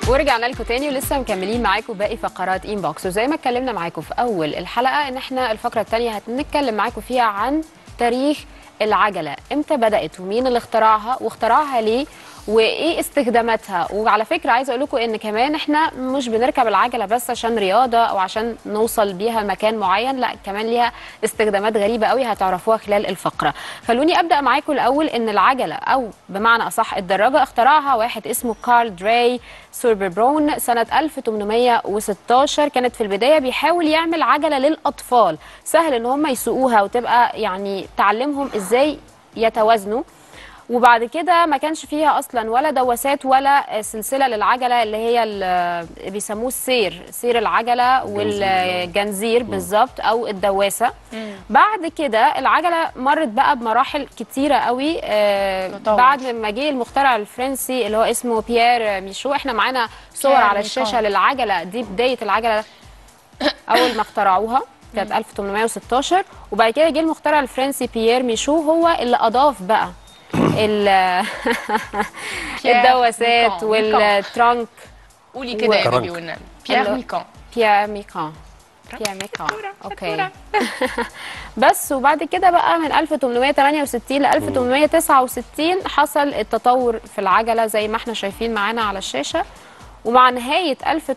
ورجعنا لكم تاني ولسه مكملين معاكم باقي فقرات انبوكس وزي ما اتكلمنا معاكم في اول الحلقه ان احنا الفقره الثانيه هنتكلم معاكم فيها عن تاريخ العجله امتى بدات ومين اللي اخترعها واخترعها ليه وايه استخداماتها وعلى فكره عايزه اقول لكم ان كمان احنا مش بنركب العجله بس عشان رياضه او عشان نوصل بيها مكان معين لا كمان ليها استخدامات غريبه قوي هتعرفوها خلال الفقره خلوني ابدا معاكم الاول ان العجله او بمعنى اصح الدراجه اخترعها واحد اسمه كارل دراي سوربربرون سنه 1816 كانت في البدايه بيحاول يعمل عجله للاطفال سهل ان هم يسوقوها وتبقى يعني تعلمهم ازاي يتوازنوا وبعد كده ما كانش فيها اصلا ولا دواسات ولا سلسله للعجله اللي هي ال- بيسموه السير سير العجله والجنزير بالظبط او الدواسه بعد كده العجله مرت بقى بمراحل كتيره قوي آه، تطور. بعد ما جه المخترع الفرنسي اللي هو اسمه بيير ميشو احنا معانا صور بيير على ميشو. الشاشه للعجله دي بدايه العجله اول ما اخترعوها كانت 1816 وبعد كده جه المخترع الفرنسي بيير ميشو هو اللي اضاف بقى ال- بيير الدواسات ميكان. والترانك قولي كده يا كرنك. بيبي والنبي بيير اللي- ميكان بيير ميكان بيير ميكان شطورة، اوكي شطورة. بس وبعد كده بقى من 1868 ل 1869 حصل التطور في العجله زي ما احنا شايفين معانا على الشاشه ومع نهاية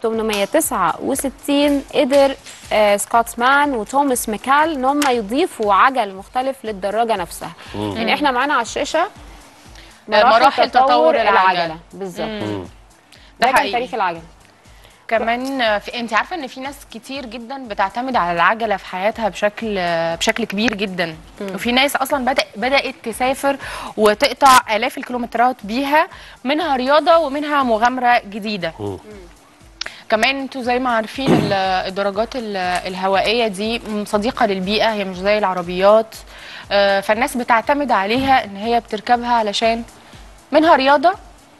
1869 قدر آه، سكوتسمان وتوماس ميكال ان هم يضيفوا عجل مختلف للدراجة نفسها يعني احنا معانا على الشاشة مراحل تطور العجلة. بالظبط ده ده كان حقيقي. تاريخ العجلة كمان في انت عارفه ان في ناس كتير جدا بتعتمد على العجله في حياتها بشكل بشكل كبير جدا وفي ناس اصلا بدأ بدات تسافر وتقطع الاف الكيلومترات بيها منها رياضه ومنها مغامره جديده كمان انتوا زي ما عارفين ال- الدراجات ال- الهوائيه دي صديقه للبيئه هي مش زي العربيات آه، فالناس بتعتمد عليها ان هي بتركبها علشان منها رياضه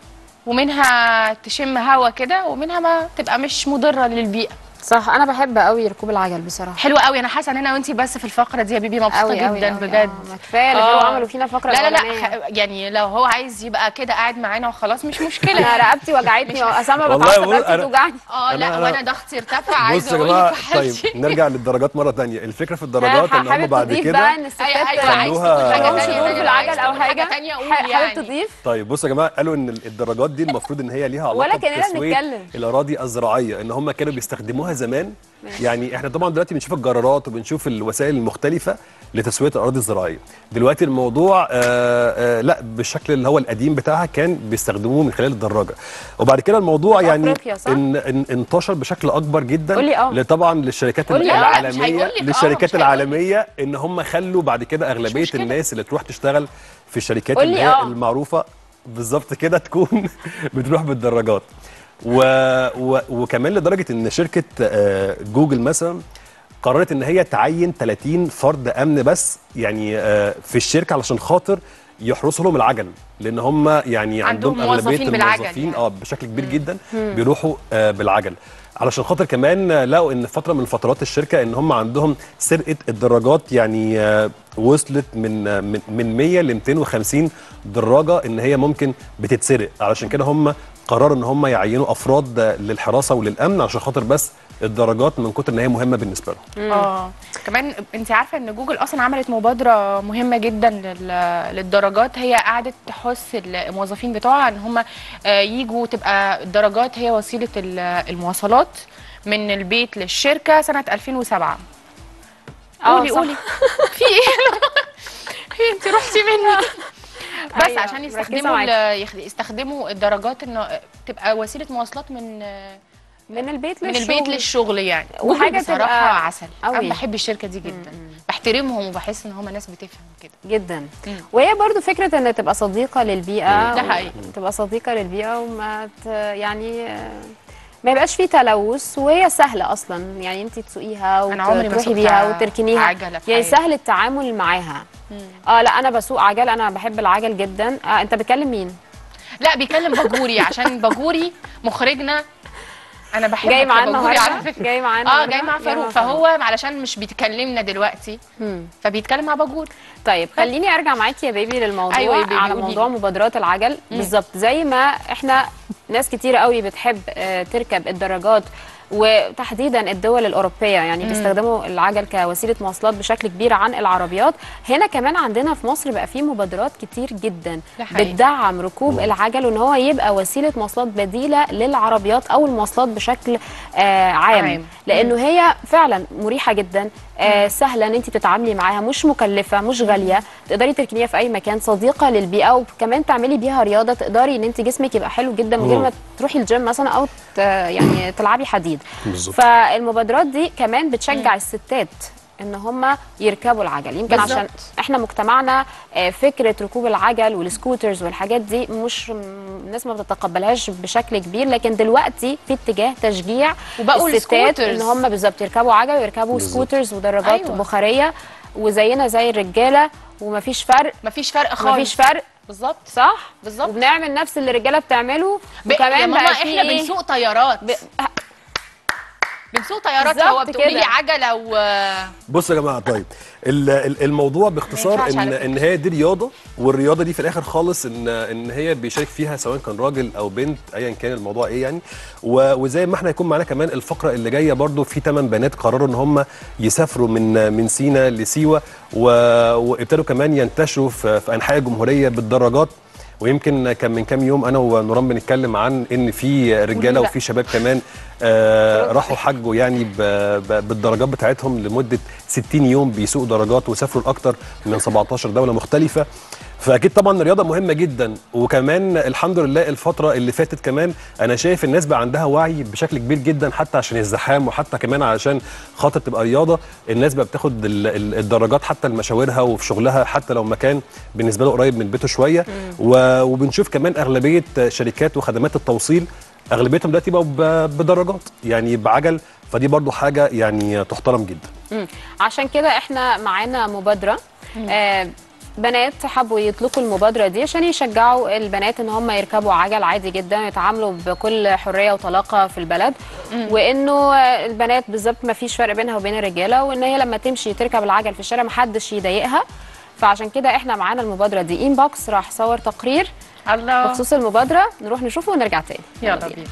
ومنها تشم هوا كده ومنها ما تبقى مش مضره للبيئه صح انا بحب قوي ركوب العجل بصراحة حلوه قوي انا حاسه ان انا وانتي بس في الفقره دي يا بيبي مبسوطه قوي جدا قوي قوي. بجد آه، ما كفايه اللي آه. كانوا عملوا فينا الفقره لا لا لا الأولانية. خ- يعني لو هو عايز يبقى كده قاعد معانا وخلاص مش مشكله انا رقبتي وجعتني اسامه والله بتعصب بقول رقبتي أنا- بتوجعني اه لا أنا- أنا- وانا ضغطي ارتفع بص عايزه يا اقول جماعه لك طيب حالتي نرجع للدرجات مره تانية الفكره في الدرجات ان هم حابب بعد تضيف كده بقى ان الستات أيوة، أيوة، عايز خلوها- تقول حاجه لهمش تانية دور في عايز العجل او تقول حاجه حاجه تانية قول حابب يعني تضيف طيب بصوا يا جماعه قالوا ان الدرجات دي المفروض ان هي ليها ولا علاقه كأننا بتسويق بنتكلم. الاراضي الزراعيه ان هم كانوا بيستخدموها زمان يعني احنا طبعا دلوقتي بنشوف الجرارات وبنشوف الوسائل المختلفه لتسويه الاراضي الزراعيه دلوقتي الموضوع آه آه لا بالشكل اللي هو القديم بتاعها كان بيستخدموه من خلال الدراجه وبعد كده الموضوع في يعني أفريقيا، صح؟ ان ان انتشر بشكل اكبر جدا قولي آه. طبعا للشركات قولي آه. لا، مش العالميه هيقولك آه، للشركات مش هيقولك. العالميه ان هم خلوا بعد كده اغلبيه مشكلة. الناس اللي تروح تشتغل في الشركات قولي اللي هي آه. المعروفه بالظبط كده تكون بتروح بالدراجات و... و... وكمان لدرجه ان شركه آه، جوجل مثلا قررت ان هي تعين 30 فرد امن بس يعني آه، في الشركه علشان خاطر يحرسوا لهم العجل لان هم يعني عندهم عندهم اغلبيه موظفين بالعجل الموظفين يعني. اه بشكل كبير جدا بيروحوا آه، بالعجل علشان خاطر كمان آه، لقوا ان فتره من فترات الشركه ان هم عندهم سرقه الدراجات يعني آه، وصلت من آه، من من 100 ل 250 دراجه ان هي ممكن بتتسرق علشان كده هم قرروا ان هم يعينوا افراد آه، للحراسه وللامن علشان خاطر بس الدراجات من كتر ان هي مهمه بالنسبه لهم اه كمان انت عارفه ان جوجل اصلا عملت مبادره مهمه جدا لل- للدرجات هي قعدت تحث الموظفين بتوعها ان هم آه، يجوا تبقى الدرجات هي وسيله ال- المواصلات من البيت للشركه سنه 2007 آه، قولي صح. قولي في ايه في انت رحتي مني بس أيوة، عشان مركزة يستخدموا معاكي. ال- يخ- يستخدموا الدرجات انه تبقى وسيله مواصلات من من البيت من للشغل. البيت للشغل يعني وحاجة جوجل بصراحه تبقى عسل قوي. انا بحب الشركه دي جدا بحترمهم وبحس ان هم ناس بتفهم كده جدا وهي برضو فكره ان تبقى صديقه للبيئه ده حقيقي. تبقى صديقه للبيئه وما ت... يعني آه، ما يبقاش فيه تلوث وهي سهله اصلا يعني انت تسوقيها أنا عمري ما وتروحي سوقت بيها وتركنيها عجلة في يعني حياتي. سهل التعامل معاها اه لا انا بسوق عجل انا بحب العجل جدا آه انت بتكلم مين لا بيكلم باجوري عشان باجوري مخرجنا انا بحب جاي معانا باجوري على النهارده فكره جاي معانا اه النهاردة؟ جاي مع فاروق مع فهو علشان مش بيتكلمنا دلوقتي مم. فبيتكلم مع باجور طيب خليني ارجع معاكي يا بيبي للموضوع أيوة يا بيبي، على قوليلي. موضوع مبادرات العجل بالظبط زي ما احنا ناس كتير قوي بتحب آه، تركب الدراجات وتحديدا الدول الاوروبيه يعني بيستخدموا العجل كوسيله مواصلات بشكل كبير عن العربيات هنا كمان عندنا في مصر بقى في مبادرات كتير جدا ده حقيقي. بتدعم ركوب العجل وان هو يبقى وسيله مواصلات بديله للعربيات او المواصلات بشكل آه عام, عام. لانه هي فعلا مريحه جدا آه سهله ان انت تتعاملي معاها مش مكلفه مش غاليه تقدري تركنيها في اي مكان صديقه للبيئه وكمان تعملي بيها رياضه تقدري ان انت جسمك يبقى حلو جدا من غير ما تروحي الجيم مثلا او ت- يعني تلعبي حديد بالظبط. فالمبادرات دي كمان بتشجع الستات ان هم يركبوا العجل يمكن بالظبط. عشان احنا مجتمعنا آه، فكره ركوب العجل والسكوترز والحاجات دي مش م- الناس ما بتتقبلهاش بشكل كبير لكن دلوقتي في اتجاه تشجيع وبقوا الستات السكوترز. ان هم بالظبط يركبوا عجل ويركبوا بالظبط. سكوترز ودراجات أيوة. أيوة. بخاريه وزينا زي الرجاله ومفيش فرق مفيش فرق خالص مفيش فرق بالظبط صح بالظبط. وبنعمل نفس اللي الرجاله بتعمله ب- يا وكمان ماما بقى في احنا إيه؟ بنسوق طيارات ب... بنسوق طيارات بالظبط هو بتقولي لي كده. عجله و بصوا يا جماعه طيب ال- ال- الموضوع باختصار ينفعش ان على فكرة. ان هي دي رياضه والرياضه دي في الاخر خالص ان ان هي بيشارك فيها سواء كان راجل او بنت ايا كان الموضوع ايه يعني و- وزي ما احنا هيكون معانا كمان الفقره اللي جايه برضو في ثمان بنات قرروا ان هم يسافروا من من سينا لسيوه و- وابتدوا كمان ينتشروا في, في انحاء الجمهوريه بالدراجات ويمكن كان من كام يوم انا ونوران بنتكلم عن ان في رجاله لا. وفي شباب كمان آه راحوا حجوا يعني ب- ب- بالدرجات بتاعتهم لمده 60 يوم بيسوقوا درجات وسافروا لاكثر من 17 دوله مختلفه فاكيد طبعا الرياضه مهمه جدا وكمان الحمد لله الفتره اللي فاتت كمان انا شايف الناس بقى عندها وعي بشكل كبير جدا حتى عشان الزحام وحتى كمان علشان خاطر تبقى رياضه الناس بقى بتاخد ال- ال- الدراجات حتى لمشاورها وفي شغلها حتى لو مكان بالنسبه له قريب من بيته شويه و- وبنشوف كمان اغلبيه شركات وخدمات التوصيل اغلبيتهم دلوقتي بقوا ب- بدراجات يعني بعجل فدي برضو حاجه يعني تحترم جدا مم. عشان كده احنا معانا مبادره آه بنات حبوا يطلقوا المبادره دي عشان يشجعوا البنات ان هم يركبوا عجل عادي جدا يتعاملوا بكل حريه وطلاقه في البلد وانه آه، البنات بالظبط ما فيش فرق بينها وبين الرجاله وان هي لما تمشي تركب العجل في الشارع محدش يضايقها فعشان كده احنا معانا المبادره دي انبوكس راح صور تقرير الله بخصوص المبادره نروح نشوفه ونرجع تاني يلا بينا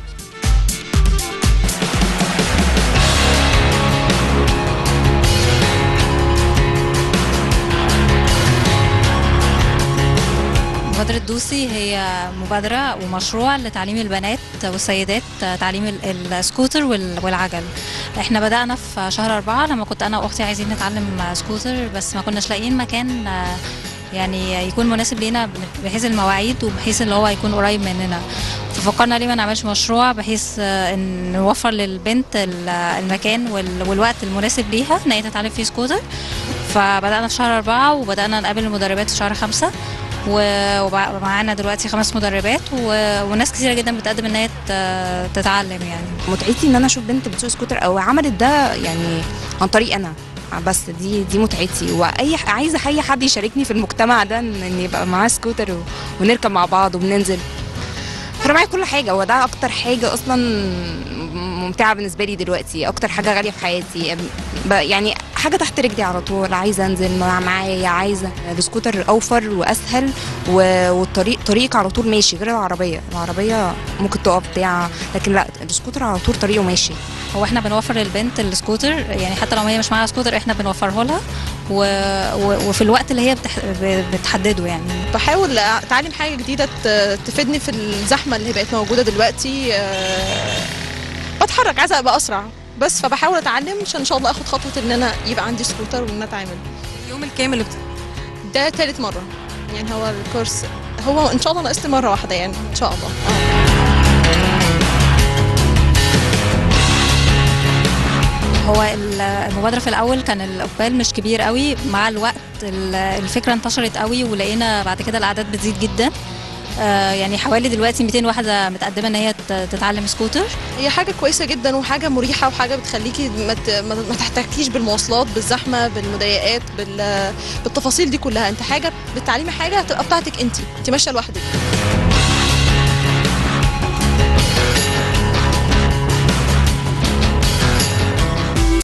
مبادرة دوسي هي مبادرة ومشروع لتعليم البنات والسيدات تعليم ال- السكوتر وال- والعجل احنا بدأنا في شهر أربعة لما كنت أنا وأختي عايزين نتعلم سكوتر بس ما كناش لاقيين مكان آه، يعني يكون مناسب لينا بحيث المواعيد وبحيث اللي هو يكون قريب مننا ففكرنا ليه ما نعملش مشروع بحيث آه، ان نوفر للبنت ال- المكان وال- والوقت المناسب ليها ان هي تتعلم فيه سكوتر فبدأنا في شهر أربعة وبدأنا نقابل المدربات في شهر خمسة و- ومعانا دلوقتي خمس مدربات و... وناس كتيرة جدا بتقدم ان هي ت- تتعلم يعني متعتي ان انا اشوف بنت بتسوق سكوتر او عملت ده يعني عن طريق انا بس دي دي متعتي واي ح- عايزه اي حد يشاركني في المجتمع ده ان إن يبقى معاه سكوتر و... ونركب مع بعض وبننزل فرق معايا كل حاجه وده اكتر حاجه اصلا ممتعه بالنسبه لي دلوقتي اكتر حاجه غاليه في حياتي ب- يعني حاجه تحت رجلي على طول عايزه انزل مع معايا عايزه السكوتر اوفر واسهل و- والطريق طريقك على طول ماشي غير العربيه العربيه ممكن تقف بتاع لكن لا السكوتر على طول طريقه ماشي هو احنا بنوفر للبنت السكوتر يعني حتى لو هي مش معاها سكوتر احنا بنوفره لها و... و... وفي الوقت اللي هي بتح... بتحدده يعني بحاول اتعلم حاجه جديده ت- تفيدني في الزحمه اللي بقت موجوده دلوقتي آه، بتحرك عايزه ابقى اسرع بس فبحاول اتعلم عشان ان شاء الله اخد خطوه ان انا يبقى عندي سكوتر وان أنا اتعامل اليوم الكامل ده تالت مره يعني هو الكورس هو ان شاء الله ناقص لي مره واحده يعني ان شاء الله هو ال- المبادرة في الأول كان الإقبال مش كبير قوي مع الوقت ال- الفكرة انتشرت قوي ولقينا بعد كده الأعداد بتزيد جدا آه، يعني حوالي دلوقتي 200 واحدة متقدمة إن هي ت- تتعلم سكوتر هي حاجه كويسه جدا وحاجه مريحه وحاجه بتخليكي ما ت- ما ما تحتكيش بالمواصلات بالزحمه بالمضايقات بال- بالتفاصيل دي كلها انت حاجه بتتعلمي حاجه هتبقى بتاعتك انت انت ماشيه لوحدك